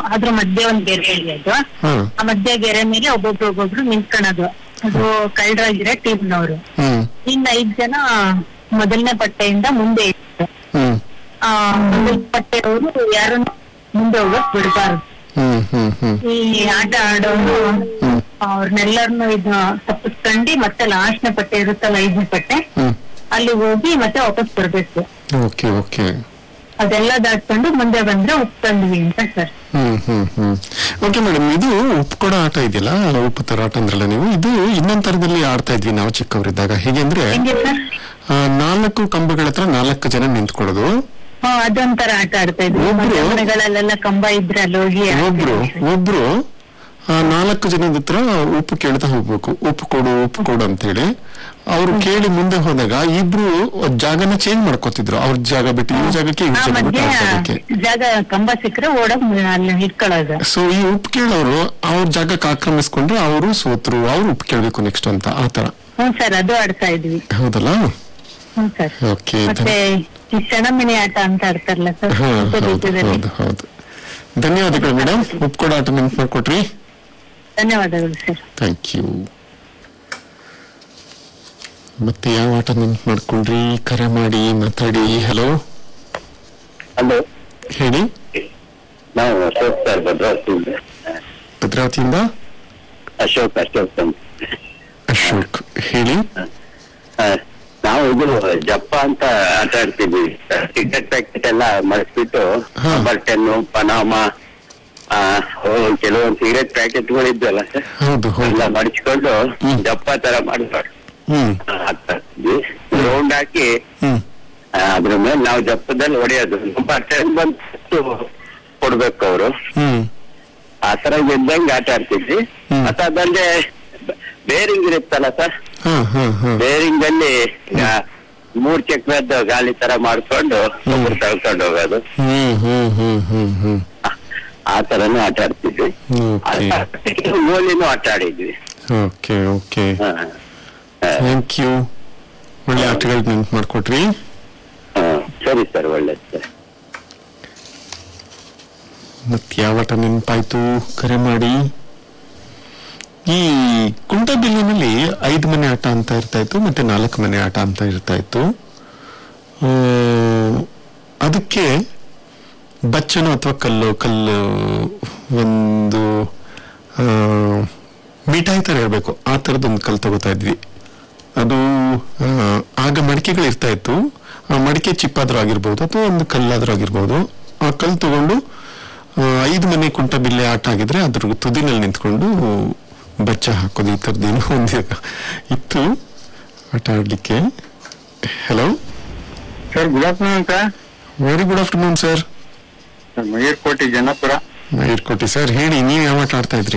ಅದ್ರ ಮಧ್ಯೆ ಒಂದ್ ಗೆರೆ ಎಳಿಯೋದು ಹಾ ಆ ಮಧ್ಯ ಗೆರೆ ಮೇಲೆ ಒಬ್ಬೊಬ್ರು ಒಬ್ಬೊಬ್ರು ನಿಂತ್ಕೊಳೋದು ಅದು ಕಳ್ಳರಾಗಿರೋ ಟೀಮ್ನವರು ಹ್ಮ್ ಇನ್ನ ಐದ್ ಜನ ಮೊದಲನೇ ಪಟ್ಟೆಯಿಂದ ಮುಂದೆ ಇರ್ತಾರೆ. ಹ್ಮ್ ಆ ಮೊದಲ ಪಟ್ಟೆಯವರು ಯಾರನ್ನು ಮುಂದೆ ಹೋಗಕ್ ಬಿಡಬಾರ್ದು ಹ್ಮ್ ಹ್ಮ್ ಹ್ಮ್ ಈ ಆಟ ಆಡೋರು ಹ್ಮ್ ಅವ್ರನ್ನೆಲ್ಲರನ್ನು ಇದು ತಪ್ಪಿಸ್ಕೊಂಡು ಮತ್ತೆ ಲಾಸ್ಟ್ನೇ ಪಟ್ಟೆ ಇರುತ್ತಲ್ಲ ಐದನೇ ಪಟ್ಟೆ ಹ್ಮ್ ಅಲ್ಲಿ ಹೋಗಿ ಮತ್ತೆ ವಾಪಸ್ ಬರ್ಬೇಕು ಓಕೆ ಓಕೆ ಅದೆಲ್ಲ ದಾಟ್ಕೊಂಡು ಮುಂದೆ ಬಂದ್ರೆ ಉಪ್ಪು ತಂದ್ವಿ ಅಂತ ಸರ್ ಹ್ಮ್ ಹ್ಮ್ ಹ್ಮ್ ಓಕೆ ಮೇಡಮ್ ಇದು ಉಪ್ಪು ಕೊಡೋ ಆಟ ಇದೆಯಲ್ಲ ಉಪ್ಪು ತರ ಆಟ ಅಂದ್ರಲ್ಲ ನೀವು ಇದು ಇನ್ನೊಂದ್ ತರದಲ್ಲಿ ಆಡ್ತಾ ಇದ್ವಿ ನಾವು ಚಿಕ್ಕವರಿದ್ದಾಗ ಹೇಗೆ ಅಂದ್ರೆ ಹೆಂಗೆ ಸರ್ ಆ, ನಾಲ್ಕು ಕಂಬಗಳ ಹತ್ರ ನಾಲ್ಕು ಜನ ನಿಂತ್ಕೊಳ್ಳೋದು ಹಾ ಅದೊಂಥರ ಆಟ ಆಡ್ತಾ ಇದ್ವಿ ಒಬ್ರು- ಮನೆ ಮನೆಗಳಲ್ಲೆಲ್ಲ ಕಂಬ ಇದ್ರೆ ಅಲ್ಲಿ ಹೋಗಿ ಒಬ್ರು ಆಡ್ತಿದ್ವಿ. ಒಬ್ರು ಆ ನಾಲ್ಕು ಜನದ ಹತ್ರ ಉಪ್ಪು ಕೇಳ್ತಾ ಹೋಗ್ಬೇಕು ಉಪ್ಪು ಕೊಡು ಉಪ್ಪು ಕೊಡು ಅಂತೇಳಿ ಅವ್ರು ಕೇಳಿ ಮುಂದೆ ಹೋದಾಗ ಇಬ್ರು ಜಾಗನ ಚೇಂಜ್ ಮಾಡ್ಕೋತಿದ್ರು ಅವ್ರ ಜಾಗ ಬಿಟ್ಟು ಇವ್ರ ಜಾಗಕ್ಕೆ ಇವ್ರ ಆ ಜಾಗ ಬಿಟ್ಟು ಮಧ್ಯೆ ಅವ್ರ ಜಾಗಕ್ಕೆ ಜಾಗ ಕಂಬ ಸಿಕ್ಕರೆ ಓಡಕ್ ಅಲ್ಲಿ ಇಟ್ಕೊಳ್ಳೋದು ಸೊ ಈ ಉಪ್ಪು ಕೇಳೋರು ಅವ್ರ ಜಾಗಕ್ಕೆ ಆಕ್ರಮಿಸ್ಕೊಂಡ್ರೆ ಅವರು ಸೋತ್ರು ಅವ್ರು ಉಪ್ಪು ಕೇಳ್ಬೇಕು ನೆಕ್ಸ್ಟ್ ಅಂತ ಆ ತರ ಹ್ಞೂ ಸರ್ ಅದು ಆಡ್ತಾ ಇದ್ವಿ ಹೌದಲ್ಲ ಹ್ಞೂ ಸರ್ ಓಕೆ ಮತ್ತೆ ಈ ಸೆಣಮಿನಿ ಆಟ ಅಂತ ಆಡ್ತಾರಲ್ಲ ಸರ್ ಹಾ ಉಪ್ಪು ಹೌದು ಬೀಜದಲ್ಲಿ. ಹೌದು ಹೌದು ಧನ್ಯವಾದಗಳು ಮೇಡಮ್ ಉಪ್ಪು ಕೊಡೋ ಆಟ ನೆನ್ಪು ಮಾಡ್ಕೊಟ್ರಿ ಧನ್ಯವಾದಗಳು ಸರ್ ಥ್ಯಾಂಕ್ ಯು ಮತ್ತೆ ಯಾವ ಆಟ ನೆನ್ಪು ಮಾಡ್ಕೊಂಡ್ರಿ ಕರೆ ಮಾಡಿ ಮಾತಾಡಿ ಹಲೋ ಹಲೋ ಹೇಳಿ ನಾವು ಅಶೋಕ್ ಸರ್ ಭದ್ರಾವತಿಯಿಂದ ಭದ್ರಾವತಿಯಿಂದ ಅಶೋಕ್ ಅಶೋಕ್ ಅಂತ ಅಶೋಕ್ ಹೇಳಿ ಆ, ನಾವು ಇದು ಜಪ್ಪ ಅಂತ ಆಟ ಆಡ್ತಿದ್ವಿ ಟಿಕೆಟ್ ಪ್ಯಾಕೆಟ್ ಎಲ್ಲ ಮಡಿಸ್ಬಿಟ್ಟು ಹಾ. ನಂಬರ್ ಟೆನ್ ಪನಾಮ ಆ, ಓ, ಕೆಲವೊಂದು ಸಿಗರೆಟ್ ಪ್ಯಾಕೆಟ್ಗಳು ಇದ್ವಲ್ಲ ಸರ್ ಹೌದು ಎಲ್ಲ ಹೌದು ಮಡಿಸ್ಕೊಂಡು ಹ್ಮ್. ಜಪ್ಪ ತರ ಮಾಡ್ಕೊಂಡು ಹ್ಮ್ ಆಡ್ತಾ ಇದ್ವಿ ರೌಂಡ್ ಹಾಕಿ ಹ್ಮ್ ಆ, ಅದ್ರ ಮೇಲೆ ನಾವು ಜಪ್ಪದಲ್ಲಿ ಹೊಡೆಯೋದು ನಂಬರ್ ಟೆನ್ ಬಂದು ಕೊಡ್ಬೇಕು ಅವರು ಹ್ಮ್ ಆ ತರ ಗೆದ್ದಂಗೆ ಆಟ ಆಡ್ತಿದ್ವಿ ಹ್ಮ್. ಮತ್ತೆ ಅದಲ್ಲದೆ ಬೇರಿಂಗ್ ಇರುತ್ತಲ್ಲ ಸರ್ ಹಾ ಹಾ ಹಾ ಬೇರಿಂಗ್ ಅಲ್ಲಿ ಆ, ಮೂರ್ ಚಕ್ರದ್ದು ಗಾಲಿ ತರ ಮಾಡ್ಕೊಂಡು ಒಬ್ರು ತಳ್ಕೊಂಡು ಹೋಗೋದು ಹ್ಮ್ ಹ್ಮ್ ಹ್ಮ್ ಹ್ಮ್ ಹ್ಮ್ ಆ ತರನು ಆಟ ಆಡ್ತಿದ್ವಿ ಓಕೆ ಗೋಲಿನೂ ಆಟ ಆಡಿದ್ವಿ ಓಕೆ ಓಕೆ ಹಾ. ಹಾ. ಥ್ಯಾಂಕ್ ಯು ಒಳ್ಳೆ ಆಟಗಳು ನೆನ್ಪು ಮಾಡ್ಕೊಟ್ರಿ ಹಾ. ಸರಿ ಸರ್ ಒಳ್ಳೇದು ಸರ್ ಮತ್ತೆ ಯಾವ ಆಟ ನೆನಪಾಯ್ತು ಕರೆ ಮಾಡಿ ಈ ಕುಂಟಬಿಲ್ಲಿನಲ್ಲಿ ಐದು ಮನೆ ಆಟ ಅಂತ ಇರ್ತಾ ಇತ್ತು ಮತ್ತೆ ನಾಲ್ಕು ಮನೆ ಆಟ ಅಂತ ಇರ್ತಾ ಇತ್ತು ಆ, ಅದಕ್ಕೆ ಬಚ್ಚನು ಅಥವಾ ಕಲ್ಲು ಕಲ್ಲು ಒಂದು ಆ, ಮಿಠಾಯಿ ತರ ಇರಬೇಕು ಆ ಥರದೊಂದು ಕಲ್ಲು ತಗೋತಾ ಇದ್ವಿ ಅದು ಆ, ಆಗ ಮಡಿಕೆಗಳು ಇರ್ತಾ ಇತ್ತು ಆ ಮಡಿಕೆ ಚಿಪ್ಪಾದ್ರೂ ಆಗಿರ್ಬೋದು ಅಥವಾ ಒಂದು ಕಲ್ಲಾದ್ರೂ ಆಗಿರ್ಬೋದು ಆ ಕಲ್ಲು ತಗೊಂಡು ಆ, ಐದು ಮನೆ ಕುಂಟ ಬಿಲ್ಲೆ ಆಟ ಆಗಿದ್ರೆ ಅದ್ರ ತುದಿನಲ್ಲಿ ನಿಂತ್ಕೊಂಡು ಬಚ್ಚ ಹಾಕೋದು ಈ ಥರದ್ದೇನೋ ಒಂದು ಇತ್ತು ಆಟ ಆಡ್ಲಿಕ್ಕೆ hello sir good afternoon sir very good afternoon sir ಮಯೂರ್ಕೋಟೆ ಜನಪುರ ಇರ್ಕೊಟ್ಟಿ ಸರ್ ಹೇಳಿ ನೀವು ಯಾವ ಆಟ ಆಡ್ತಾ ಇದ್ರಿ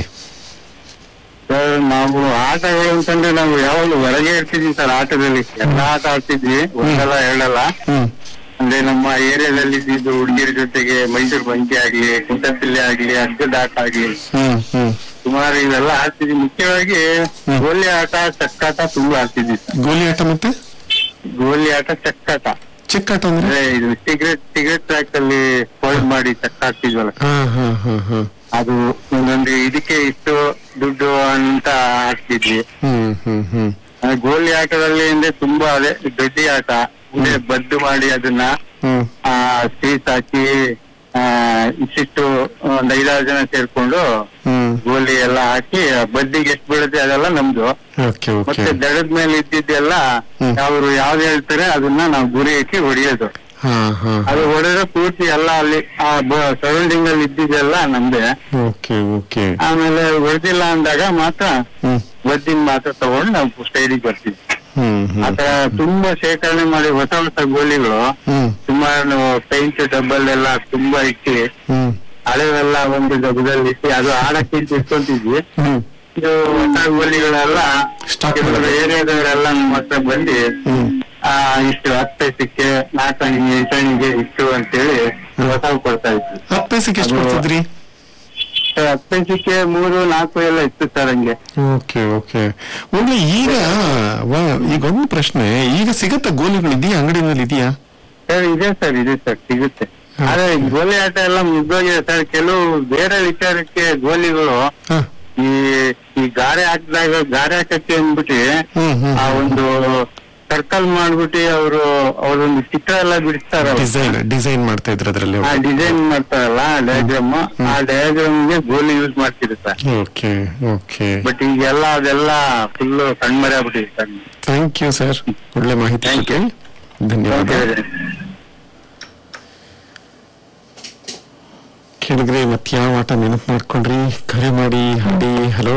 ಸರ್ ನಾವು ಆಟಗಳು ಅಂತಂದ್ರೆ ನಾವು ಯಾವಾಗಲೂ ಹೊರಗೆ ಇರ್ತಿದ್ವಿ ಸರ್ ಆಟದಲ್ಲಿ ಎಲ್ಲಾ ಆಟ ಆಡ್ತಿದ್ವಿ ಒಂದಲ್ಲ ಎರಡಲ್ಲ ಹ್ಮ್ ಅಂದ್ರೆ ನಮ್ಮ ಏರಿಯಾದಲ್ಲಿ ಇದ್ದಿದ್ದು ಹುಡುಗಿಯರ ಜೊತೆಗೆ ಮೈಸೂರು ಬಂಕಿ ಆಗ್ಲಿ ಕುಂಟಪಿಲ್ಲೆ ಆಗ್ಲಿ ಅಗ್ಗದ ಆಟ ಆಗ್ಲಿ ಹ್ಮ್ ಹ್ಮ್ ಸುಮಾರು ಇವೆಲ್ಲ ಆಡ್ತಿದ್ವಿ ಮುಖ್ಯವಾಗಿ ಗೋಲಿ ಆಟ ಚಕ್ಕಾಟ ತುಂಬಾ ಆಡ್ತಿದ್ವಿ ಸರ್ ಗೋಲಿ ಆಟ ಮತ್ತೆ ಗೋಲಿ ಆಟ ಚಕ್ಕಾಟ ಚಿಕ್ಕ ಆಟ ಅಂದ್ರೆ ಅಂದ್ರೆ ಇದು ಸಿಗರೆಟ್ ಸಿಗರೆಟ್ ಟ್ರ್ಯಾಕ್ ಅಲ್ಲಿ ಫೋಲ್ಡ್ ಮಾಡಿ ಚಕ್ಕ ಹಾಕ್ತಿದ್ವಲ್ಲ ಹಾ ಹಾ ಹಾ ಹಾ ಅದು ಒಂದೊಂದು ಇದಕ್ಕೆ ಇಷ್ಟು ದುಡ್ಡು ಅಂತ ಆಡ್ತಿದ್ವಿ ಹ್ಮ್ ಹ್ಮ್ ಹ್ಮ್ ಆ ಗೋಲಿ ಆಟದಲ್ಲಿ ಅಂದ್ರೆ ತುಂಬಾ ಅದೇ ದೊಡ್ಡ ಆಟ ಅಂದ್ರೆ ಬದ್ದು ಮಾಡಿ ಅದನ್ನ ಹ್ಮ್ ಆ ಸೀಸ್ ಹಾಕಿ ಆ ಇಷ್ಟಿಷ್ಟು ಒಂದ್ ಐದಾರು ಜನ ಸೇರ್ಕೊಂಡು ಹ್ಮ್ ಗೋಲಿ ಎಲ್ಲ ಹಾಕಿ ಆ ಬಡ್ಡಿಗೆ ಎಷ್ಟು ಬೀಳುತ್ತೆ ಅದೆಲ್ಲ ನಮ್ದು ಓಕೆ ಓಕೆ ಮತ್ತೆ ದಡದ ಮೇಲೆ ಇದ್ದಿದ್ದೆಲ್ಲ ಹ್ಮ್. ಅವರು ಯಾವ್ದು ಹೇಳ್ತಾರೆ ಅದನ್ನ ನಾವು ಗುರಿ ಇಟ್ಟು ಹೊಡಿಯೋದು ಹಾ ಹಾ ಅದು ಹೊಡೆದ್ರೆ ಪೂರ್ತಿ ಎಲ್ಲ ಅಲ್ಲಿ ಆ ಸರೌಂಡಿಂಗ್ ಅಲ್ಲಿ ಇದ್ದಿದ್ದೆಲ್ಲ ನಮ್ದೆ ಓಕೆ ಓಕೆ ಆಮೇಲೆ ಹೊಡೆದಿಲ್ಲ ಅಂದಾಗ ಮಾತ್ರ ಹ್ಮ್ ಬದ್ದಿನ ಮಾತ್ರ ತಗೊಂಡು ನಾವು ಸ್ಟೈಲಿಗೆ ಬರ್ತೀವಿ ಹ್ಮ್ ಹ್ಮ್ ಆತರ ತುಂಬಾ ಶೇಖರಣೆ ಮಾಡಿ ಹೊಸ ಹೊಸ ಗೋಲಿಗಳು ಹ್ಮ್ ಸುಮಾರು ಪೇಂಟ್ ಡಬ್ಬಲ್ ಎಲ್ಲ ತುಂಬಾ ಇಟ್ಟು ಹ್ಮ್ ಹಳೆವೆಲ್ಲ ಒಂದು ಡಬ್ಬದಲ್ಲಿ ಇಟ್ಟು ಅದು ಆಡಕ್ಕೆ ಅಂತ ಇಟ್ಕೊಂತಿದ್ವಿ ಹ್ಮ್ ಇದು ಹೊಸ ಗೋಲಿಗಳೆಲ್ಲ Stock ಕೆಲವರು ಮಾಡೋದು. ಏರಿಯಾದವರೆಲ್ಲ ನಮ್ಮ ಹತ್ರ ಬಂದು ಹ್ಮ್ ಆ ಇಷ್ಟು ಹತ್ತು ಪೈಸಕ್ಕೆ ನಾಲ್ಕಣಿಗೆ ಎಂಟಣಿಗೆ ಇಷ್ಟು ಅಂತೇಳಿ ಹೊಸ ಕೊಡ್ತಾ ಇದ್ವಿ ಹತ್ತು ಪೈಸೆಗೆ ಎಷ್ಟು ಅದು- ಕೊಡ್ತಿದ್ರಿ ಸರ್, ಹತ್ತು ಪೈಸಕ್ಕೆ ಮೂರು ನಾಲ್ಕು ಎಲ್ಲ ಇತ್ತು ಸರ್ ಹಂಗೆ ಓಕೆ ಓಕೆ ಒಳ್ಳೆ ಈಗ ವಾ- ಈಗ ಒಂದು ಪ್ರಶ್ನೆ ಈಗ ಸಿಗತ್ತ ಗೋಲಿಗಳು ಇದೆಯಾ ಅಂಗಡಿನಲ್ಲಿ ಇದೆಯಾ ಸರ್ ಇದೆ ಸರ್ ಇದೆ ಸರ್ ಸಿಗುತ್ತೆ ಆದ್ರೆ ಈ ಗೋಲಿ ಆಟ ಎಲ್ಲ ಮುಗ್ದೋಗಿದೆ ಸರ್ ಕೆಲವು ಬೇರೆ ವಿಚಾರಕ್ಕೆ ಗೋಲಿಗಳು ಹಾ ಈ ಈ ಗಾರೆ ಹಾಕಿದಾಗ ಗಾರೆ ಹಾಕಕ್ಕೆ ಅಂದ್ಬಿಟ್ಟು ಹ್ಮ್ ಹ್ಮ್ ಆ ಒಂದು ಸರ್ಕಲ್ ಮಾಡ್ಬಿಟ್ಟು ಅವರು ಅವ್ರೊಂದು ಚಿತ್ರ ಎಲ್ಲ ಬಿಡಿಸ್ತಾರಲ್ಲ ಡಿಸೈನ್ ಡಿಸೈನ್ ಮಾಡ್ತಾ ಇದ್ರು ಅದ್ರಲ್ಲಿ ಆ ಡಿಸೈನ್ ಮಾಡ್ತಾರಲ್ಲ ಡಯಾಗ್ರಾಮ್ ಆ ಡಯಾಗ್ರಾಮ್ ಗೆ ಗೋಲಿ ಯೂಸ್ ಮಾಡ್ತಿದ್ರು ಸರ್ ಓಕೆ ಓಕೆ ಬಟ್ ಈಗೆಲ್ಲ ಅದೆಲ್ಲ ಫುಲ್ ಕಣ್ಮರೆ ಆಗ್ಬಿಟ್ಟಿದೆ ಸರ್ ಥ್ಯಾಂಕ್ ಯು ಸರ್ ಒಳ್ಳೆ ಮಾಹಿತಿ Thank ಕೊಟ್ರಿ ಧನ್ಯವಾದ ಕೇಳಿದ್ರೆ ಮತ್ತೆ ಯಾವ ಆಟ ನೆನಪು ಮಾಡ್ಕೊಂಡ್ರಿ ಕರೆ ಮಾಡಿ ಹಾಡಿ ಹಲೋ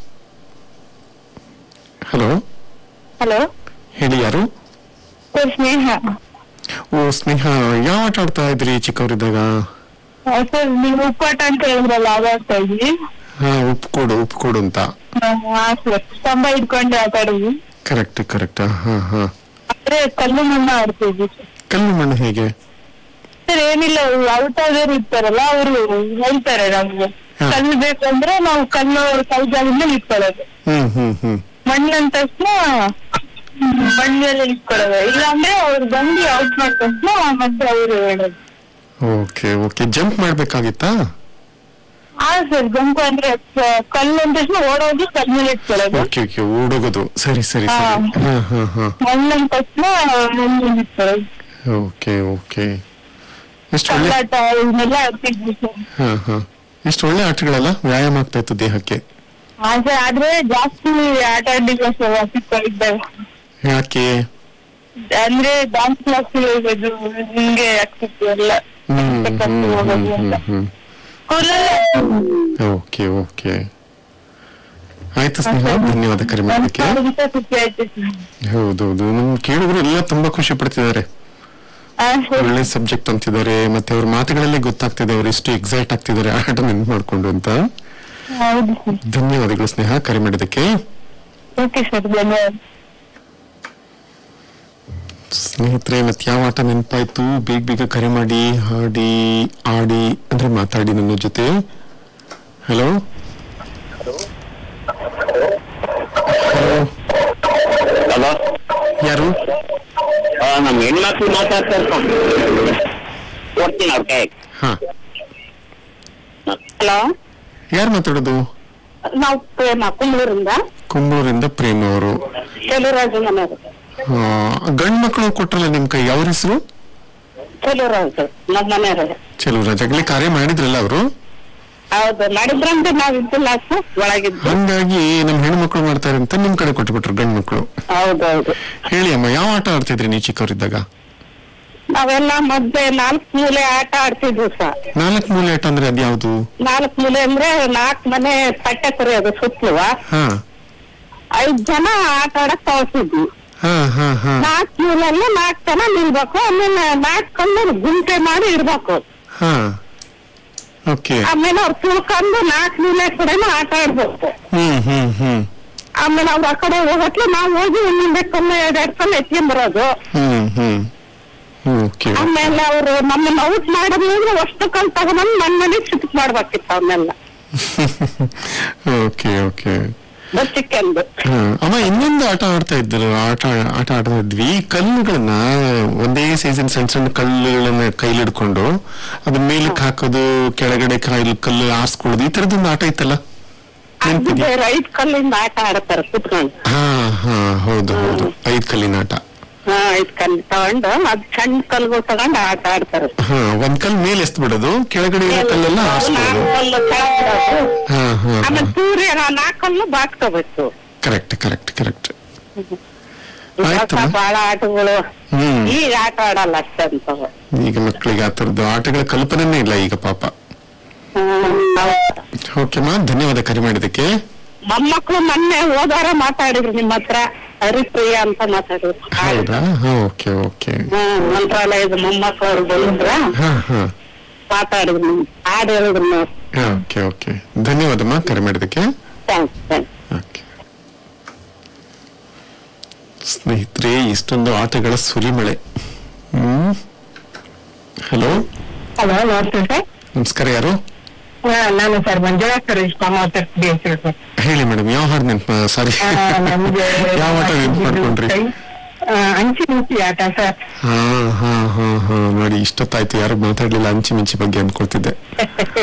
ಹಲೋ ಹಲೋ ಹೇಳಿ ಯಾರು ಸ್ನೇಹ ಓ ಸ್ನೇಹ ಯಾವ ಆಟ ಆಡ್ತಾ ಇದ್ರಿ ಚಿಕ್ಕವರಿದ್ದಾಗ ಸರ್ ನೀವು ಉಪ್ಪಾಟ ಅಂತ ಹೇಳಿದ್ರಲ್ಲ ಅದಾಗ್ತಾ ಇದ್ವಿ ಹಾ ಉಪ್ಕೊಡು ಉಪ್ಕೊಡು ಅಂತ ಸರ್ ಸ್ತಂಭ ಇಟ್ಕೊಂಡು ಆಟ ಆಡಿದ್ವಿ ಕರೆಕ್ಟ್ ಕರೆಕ್ಟ್ ಹಾ ಹಾ ಅಂದ್ರೆ ಕಲ್ಲು ಮಣ್ಣು ಆಡ್ತಿದ್ವಿ ಸರ್ ಕಲ್ಲು ಮಣ್ಣು ಹೇಗೆ ಸರ್ ಏನಿಲ್ಲ ಔಟ್ ಆದವ್ರು ಇರ್ತಾರಲ್ಲ ಅವರು ಹೇಳ್ತಾರೆ ನಮ್ಗೆ ಹಾ. ಕಲ್ಲು ಬೇಕಂದ್ರೆ ನಾವು ಕಲ್ಲು ಕೈ ಜಾಗದಿಂದ ಇಟ್ಕೊಳ್ಳೋದು ಹ್ಮ್ ಹ್ಮ್ ಹ್ಮ್ ಮಣ್ಣು ಅಂದ ತಕ್ಷಣ ಮಣ್ಣ್ ಮೇಲೆ ಇಟ್ಕೊಳ್ಳೋದು ಇಲ್ಲಾಂದ್ರೆ ಅವ್ರು ಬಂದು ಔಟ್ ಮಾಡಿದ ತಕ್ಷಣ ಮತ್ತೆ ಅವರು ಹೇಳೋದು ಓಕೆ ಓಕೆ ಜಂಪ್ ಮಾಡ್ಬೇಕಾಗಿತ್ತಾ ಹಾ ಸರ್ ಗಂಪು ಅಂದ್ರೆ ಕ- ಕಲ್ಲು ಅಂದ ತಕ್ಷಣ ಓಡೋದು ಕಲ್ ಮೇಲೆ ಇಟ್ಕೊಳ್ಳೋದು ಓಕೆ ಓಕೆ ಓಡೋಗೋದು ಸರಿ ಸರಿ ಸರಿ ಹಾ. ಹಾ ಹಾ ಹಾ ಮಣ್ಣು ಅಂದ ತಕ್ಷಣ ಮಣ್ಣ್ ಮೇಲೆ ಇಟ್ಕೊಳ್ಳೋದು ಓಕೆ ಓಕೆ ಎಷ್ಟು ಒಳ್ಳೆ ಕಲ್ಲಾಟ ಇವನ್ನೆಲ್ಲ ಆಡ್ತಿದ್ವಿ ಸರ್ ಹಾ ಹಾ ಎಷ್ಟು ಒಳ್ಳೆ ಆಟಗಳೆಲ್ಲ ವ್ಯಾಯಾಮ ಆಗ್ತಾ ಇತ್ತು ದೇಹಕ್ಕೆ ಹಾ ಸರ್ ಆದ್ರೆ ಜಾಸ್ತಿ ಆಟ ಆಡ್ಲಿಲ್ಲ ಸರ್ ಚಿಕ್ಕ ಇದ್ದಾಗ ಯಾಕೆ ಅಂದ್ರೆ ಡಾನ್ಸ್ ಕ್ಲಾಸ್ ಹೋಗೋದು ಹಿಂಗೆ ಆಗ್ತಿತ್ತು ಎಲ್ಲ ಹ್ಮ್ ಹ್ಮ್ ಕರ್ಕೊಂಡು ಹ್ಮ್ ಹೋಗೋದು ಹ್ಮ್ ಅಂತ ಹ್ಮ್ ಸ್ಕೂಲಲ್ಲಿ ಓಕೆ ಓಕೆ ಆಯ್ತು ಸ್ನೇಹ ಧನ್ಯವಾದ ಕರೆ ಮಾಡೋದಕ್ಕೆ ನನ್ಗೆ ಖುಷಿ ಆಯ್ತು ಸರ್ ಹೌದೌದು ನಮ್ ಕೇಳಿದ್ರು ಎಲ್ಲ ತುಂಬಾ ಖುಷಿ ಪಡ್ತಿದ್ದಾರೆ ಹಾ ಸರ್ ಒಳ್ಳೆ ಸಬ್ಜೆಕ್ಟ್ ಅಂತಿದ್ದಾರೆ ಮತ್ತೆ ಅವ್ರ ಮಾತುಗಳಲ್ಲೇ ಗೊತ್ತಾಗ್ತಿದೆ ಅವ್ರು ಎಷ್ಟು ಎಕ್ಸೈಟ್ ಆಗ್ತಿದ್ದಾರೆ ಆಟ ನೆನ್ಪು ಮಾಡ್ಕೊಂಡು ಅಂತ ಹೌದು ಸರ್ ಧನ್ಯವಾದಗಳು ಸ್ನೇಹ ಕರೆ ಮಾಡಿದಕ್ಕೆ ಓಕೆ ಸರ್ ಧನ್ಯವಾದ ಸ್ನೇಹಿತರೆ ಮತ್ತೆ ಯಾವ ಆಟ ನೆನಪಾಯ್ತು ಬೇಗ ಬೇಗ ಕರೆ ಮಾಡಿ ಹಾಡಿ ಆಡಿ ಅಂದ್ರೆ ಮಾತಾಡಿ ನನ್ನ ಜೊತೆ ಹಲೋ ಹಲೋ ಹಲೋ ಯಾರು ನಮ್ಮ ಹೆಣ್ಮಕ್ಳು ಮಾತಾಡ್ತಾರೆ ಕೊಡ್ತೀನಿ ಅವ್ರ ಕೈ ಹಾ ಹಲೋ ಯಾರು ಮಾತಾಡೋದು ನಾವು ಪ್ರೇಮ ಕುಂಬಳೂರಿಂದ ಕುಂಬೂರಿಂದ ಪ್ರೇಮ ಅವರು ಚೆಲುರಾಜು ಮನೆಯವರು ಗಂಡ್ ಮಕ್ಕಳು ಕೊಟ್ರಲ್ಲ ನಿಮ್ ಕೈ ಅವ್ರ ಹೆಸರು ಚೆಲುರಾಜು ನಮ್ಮ ಮನೆಯವರು ಚೆಲುವರಾಜ್ ಆಗ್ಲೇ ಕಾರ್ಯ ಮಾಡಿದ್ರಲ್ಲ ಅವರು ಹೌದು ಮಾಡಿದ್ರಂತೆ ನಾವ್ ಇದ್ದಿಲ್ಲ ಸರ್ ಒಳಗಿದ್ದು ಹಂಗಾಗಿ ನಮ್ ಹೆಣ್ಮಕ್ಳು ಮಾಡ್ತಾರೆ ಅಂತ ನಿಮ್ ಕಡೆ ಕೊಟ್ಬಿಟ್ರು ಗಂಡ್ ಮಕ್ಕಳು ಹೌದೌದು ಹೇಳಿ ಅಮ್ಮ ಯಾವ ಆಟ ಆಡ್ತಿದ್ರಿ ನೀವು ಚಿಕ್ಕವರಿದ್ದಾಗ ನಾವೆಲ್ಲ ಮೊದ್ಲೇ ನಾಲ್ಕು ಮೂಲೆ ಆಟ ಆಡ್ತಿದ್ವಿ ಸರ್ ನಾಲ್ಕು ಮೂಲೆ ಆಟ ಅಂದ್ರೆ ಅದ್ಯಾವ್ದು ನಾಲ್ಕು ಮೂಲೆ ಅಂದ್ರೆ ನಾಲ್ಕು ಮನೆ ಪಟ್ಟೆ ಕೊರೆಯೋದು ಸುತ್ತಲುವ ಹಾ ಐದ್ ಜನ ಆಟ ಆಡಕ್ ಕಳ್ಸಿದ್ವಿ ಹಾ ಹಾ ಹಾ ನಾಲ್ಕು ಮೂಲೆಯಲ್ಲಿ ನಾಲ್ಕು ಜನ ನಿಲ್ಬೇಕು ಆಮೇಲೆ ನಾಲ್ಕು ಕಲ್ಲು ಗುಂಟೆ ಮಾಡಿ ಇಡ್ಬೇಕು ಹಾ ಓಕೆ ಆಮೇಲೆ ಅವ್ರು ತುಳ್ಕೊಂಡು ನಾಲ್ಕು ಮೂಲೆ ಕಡೆನೂ ಆಟ ಆಡ್ಬೇಕು ಹ್ಮ್ ಹ್ಮ್ ಹ್ಮ್ ಆಮೇಲೆ ಅವ್ರ ಆ ಕಡೆ ಹೋಗತ್ಲೆ ನಾವು ಹೋಗಿ ಒಂದೊಂದೇ ಕಲ್ಲು ಎರಡೆರಡು ಕಲ್ಲು ಎತ್ಕೊಂಡ್ ಬರೋದು ಹ್ಮ್ ಹ್ಮ್ ಓಕೆ ಆಮೇಲೆ ಅವರು ನಮ್ಮನ್ನ ಔಟ್ ಮಾಡಿದ್ರೆ ಅಷ್ಟು ಕಲ್ ತಗೊಂಡ್ಬಂದು ನನ್ನ ಮನೆಗೆ ಸುತ್ತ ಮಾಡ್ಬೇಕಿತ್ತು ಅವನ್ನೆಲ್ಲ ಓಕೆ ಓಕೆ ಬಚ್ಚಿಕ್ಕೆಂದು ಹಾ ಅಮ್ಮ ಇನ್ನೊಂದು ಆಟ ಆಡ್ತಾ ಇದ್ರು ಆಟ ಆಟ ಆಡ್ತಾ ಇದ್ವಿ ಕಲ್ಲುಗಳನ್ನ ಒಂದೇ ಸೈಜಿನ ಸಣ್ಣ ಸಣ್ಣ ಕಲ್ಲುಗಳನ್ನ ಕೈಲಿ ಹಿಡ್ಕೊಂಡು ಅದ್ರ ಮೇಲಕ್ಕೆ ಹಾಕೋದು ಕೆಳಗಡೆ ಕಾಯಿಲ್ ಕಲ್ಲು ಆರ್ಸ್ಕೊಳ್ಳೋದು ಈ ತರದೊಂದು ಆಟ ಇತ್ತಲ್ಲ ಅದು ನೆನ್ಪಿದ್ಯಾ? ಬೇರೆ ಐದ್ ಕಲ್ಲಿಂದ ಆಟ ಆಡ್ತಾರೆ ಕುತ್ಕೊಂಡು ಹಾ ಹಾ ಹೌದು ಹೌದು ಐದ್ ಕಲ್ಲಿನ ಆಟ ಹಾ ಐದ್ ಕಲ್ಲು ತಗೊಂಡು ಅದ್ ಸಣ್ಣ ಕಲ್ಗಳು ತಗೊಂಡು ಆಟ ಆಡ್ತಾರೆ ಹಾ ಒಂದ್ ಕಲ್ ಮೇಲೆ ಎಸ್ತ್ ಬಿಡೋದು ಕೆಳಗಡೆ ಇರೋ ಕಲ್ಲೆಲ್ಲ ಆರಿಸ್ಕೊಳ್ಳೋದು ನಾಲ್ಕು ಕಲ್ಲು ತಗೊಂಡು ಹಾ ಹಾ ಆಮೇಲೆ ಸೂರ್ಯ ನಾಲ್ಕು ಕಲ್ಲು ಬಾಟ್ಕೋಬೇಕು ಕರೆಕ್ಟ್ ಕರೆಕ್ಟ್ ಕರೆಕ್ಟ್ ಆಯ್ತು. ಬಹಳ ಆಟಗಳು ಹ್ಮ್ ಈಗ ಆಟ ಆಡಲ್ಲ ಅಷ್ಟಂತವ ಈಗ ಮಕ್ಕಳಿಗೆ ಆ ತರದ್ದು ಆಟಗಳ ಕಲ್ಪನೆನೇ ಇಲ್ಲ ಈಗ ಪಾಪ ಓಕೆಮ್ಮ ಧನ್ಯವಾದ ಕರೆ ಮಾಡಿದಕ್ಕೆ ಮೊಮ್ಮಕ್ಳು ಮೊನ್ನೆ ಹೋದಾರ ಮಾತಾಡಿದ್ರು ನಿಮ್ಮ ಹತ್ರ ಹರಿಪ್ರಿಯ ಅಂತ ಮಾತಾಡಿದ್ರು ಹೌದಾ ಹಾ ಓಕೆ ಓಕೆ ಹ್ಮ್ ಮಂತ್ರಾಲಯದ ಮೊಮ್ಮಕ್ಳು ಅವ್ರು ಬಂದ್ರ ಹಾ ಹಾ ಮಾತಾಡಿದ್ರು ನಿಮ್ ಹಾಡು ಹೇಳಿದ್ರು ನಾವು ಹಾ ಓಕೆ ಓಕೆ ಧನ್ಯವಾದಮ್ಮ ಕರೆ ಮಾಡಿದಕ್ಕೆ ಥ್ಯಾಂಕ್ಸ್ ಥ್ಯಾಂಕ್ಸ್ ಓಕೆ ಸ್ನೇಹಿತರೆ ಇಷ್ಟೊಂದು ಆಟಗಳ ಸುರಿಮಳೆ ಹ್ಮ್ ಹಲೋ ಹಲೋ ನಮಸ್ತೆ ಸರ್ ನಮಸ್ಕಾರ ಯಾರು ನಾನು ಸರ್ ಮಂಜುಳಾ ಸುರೇಶ್ ಮಾತಾಡ್ತಿದ್ದೆ ಹೆಸರು ಸರ್ ಹೇಳಿ ಮೇಡಮ್ ಯಾವ ಹಾಡು ನೆನ್ಪ ಸಾರಿ ಯಾವ ಆಟ ನೆನ್ಪು ಮಾಡ್ಕೊಂಡ್ರಿ ಆ, ಅಂಚಿ ಮುಂಚಿ ಆಟ ಸರ್ ಹಾ ಹಾ ಹಾ ಹಾ ನೋಡಿ ಇಷ್ಟೊತ್ತಾಯ್ತು ಯಾರು ಮಾತಾಡ್ಲಿಲ್ಲ ಅಂಚಿ ಮಿಂಚಿ ಬಗ್ಗೆ ಅನ್ಕೊಳ್ತಿದ್ದೆ